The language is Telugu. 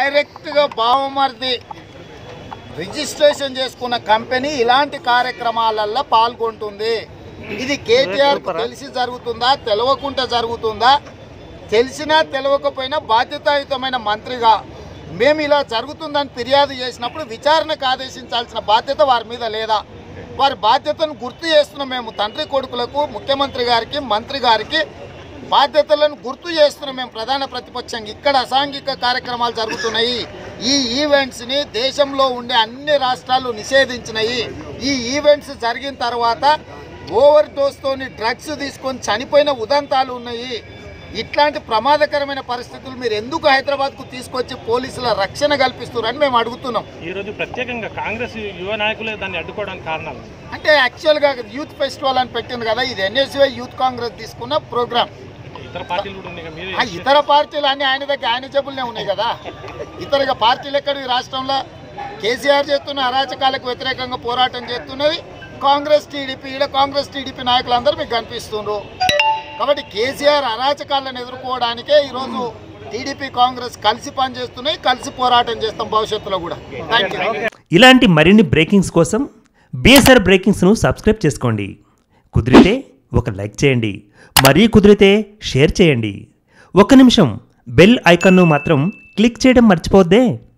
డైరెక్ట్గా బావమరిది రిజిస్ట్రేషన్ చేసుకున్న కంపెనీ ఇలాంటి కార్యక్రమాలల్లో పాల్గొంటుంది ఇది కేటీఆర్ తెలిసి జరుగుతుందా తెలవకుండా జరుగుతుందా తెలిసినా తెలవకపోయినా బాధ్యతాయుతమైన మంత్రిగా మేము ఇలా జరుగుతుందని ఫిర్యాదు చేసినప్పుడు విచారణకు ఆదేశించాల్సిన బాధ్యత వారి మీద లేదా వారి బాధ్యతను గుర్తు చేస్తున్నాం మేము తండ్రి కొడుకులకు ముఖ్యమంత్రి గారికి మంత్రి గారికి బాధ్యతలను గుర్తు చేస్తున్నాం మేము ప్రధాన ప్రతిపక్షంగా ఇక్కడ అసాంఘిక కార్యక్రమాలు జరుగుతున్నాయి ఈ ఈవెంట్స్ని దేశంలో ఉండే అన్ని రాష్ట్రాలు నిషేధించినాయి ఈ ఈవెంట్స్ జరిగిన తర్వాత ఓవర్ డోస్తోని డ్రగ్స్ తీసుకొని చనిపోయిన ఉదంతాలు ఉన్నాయి ఇట్లాంటి ప్రమాదకరమైన పరిస్థితులు మీరు ఎందుకు హైదరాబాద్కు తీసుకొచ్చి పోలీసుల రక్షణ కల్పిస్తున్నారని మేము అడుగుతున్నాం ఈ రోజు ప్రత్యేకంగా కాంగ్రెస్ యువ నాయకులే దాన్ని అడ్డుకోవడానికి కారణాలు అంటే యాక్చువల్గా యూత్ ఫెస్టివల్ అని పెట్టింది కదా ఇది ఎన్ఎస్వై యూత్ కాంగ్రెస్ తీసుకున్న ప్రోగ్రామ్ ఇతర పార్టీలు కూడా ఉన్నాయి కదా, ఆ మీరే ఇతర పార్టీలు అన్ని ఆయన దగ్గర ఆయన జబ్బులనే ఉన్నాయి కదా ఇతర పార్టీలు ఎక్కడ ఈ రాష్ట్రంలో కేసీఆర్ చేస్తున్న అరాచకాలకు వ్యతిరేకంగా పోరాటం చేస్తున్నది కాంగ్రెస్ టీడీపీ ఈడ కాంగ్రెస్ టీడీపీ నాయకులందరూ మీకు కనిపిస్తుండ్రు కాబట్టి కేసీఆర్ అరాచకాలను ఎదుర్కోవడానికే ఈరోజు టీడీపీ కాంగ్రెస్ కలిసి పనిచేస్తున్నాయి కలిసి పోరాటం చేస్తాం భవిష్యత్తులో కూడా థ్యాంక్ యూ ఇలాంటి మరిన్ని బ్రేకింగ్స్ కోసం బిఎస్ఆర్ బ్రేకింగ్స్ను సబ్స్క్రైబ్ చేసుకోండి కుదిరితే ఒక లైక్ చేయండి మరీ కుదిరితే షేర్ చేయండి ఒక నిమిషం బెల్ ఐకాన్ను మాత్రం క్లిక్ చేయడం మర్చిపోద్దే